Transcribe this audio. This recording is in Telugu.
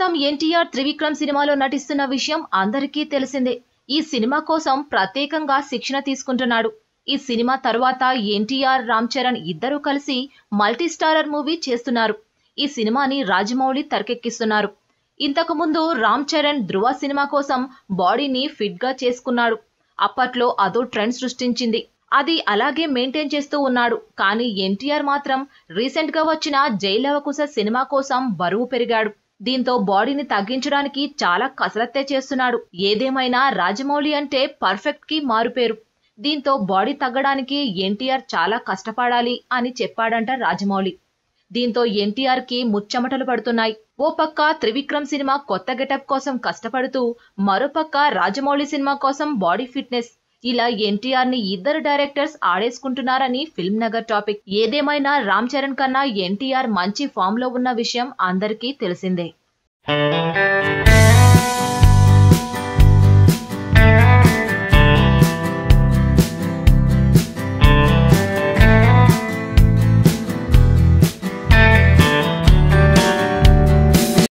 ప్రస్తుతం ఎన్టీఆర్ త్రివిక్రమ్ సినిమాలో నటిస్తున్న విషయం అందరికీ తెలిసిందే ఈ సినిమా కోసం ప్రత్యేకంగా శిక్షణ తీసుకుంటున్నాడు ఈ సినిమా తర్వాత ఎన్టీఆర్ రామ్ చరణ్ ఇద్దరూ కలిసి మల్టీ స్టారర్ మూవీ చేస్తున్నారు ఈ సినిమాని రాజమౌళి తెరకెక్కిస్తున్నారు ఇంతకు ముందు రామ్ చరణ్ ధృవ సినిమా కోసం బాడీని ఫిట్ గా చేసుకున్నాడు అప్పట్లో అదో ట్రెండ్ సృష్టించింది అది అలాగే మెయింటైన్ చేస్తూ ఉన్నాడు కానీ ఎన్టీఆర్ మాత్రం రీసెంట్ గా వచ్చిన జైలవకుశ సినిమా కోసం బరువు పెరిగాడు దీంతో బాడీని తగ్గించడానికి చాలా కసరత్తే చేస్తున్నాడు ఏదేమైనా రాజమౌళి అంటే పర్ఫెక్ట్ కి మారుపేరు దీంతో బాడీ తగ్గడానికి ఎన్టీఆర్ చాలా కష్టపడాలి అని చెప్పాడంట రాజమౌళి దీంతో ఎన్టీఆర్ కి ముచ్చమటలు పడుతున్నాయి ఓ పక్క త్రివిక్రమ్ సినిమా కొత్త గెటప్ కోసం కష్టపడుతూ మరోపక్క రాజమౌళి సినిమా కోసం బాడీ ఫిట్నెస్ ఇలా ఎన్టీఆర్ ని ఇద్దరు డైరెక్టర్స్ ఆడేసుకుంటున్నారని ఫిల్మ్ నగర్ టాపిక్ ఏదేమైనా రామ్ చరణ్ కన్నా ఎన్టీఆర్ మంచి ఫామ్ లో ఉన్న విషయం అందరికీ తెలిసిందే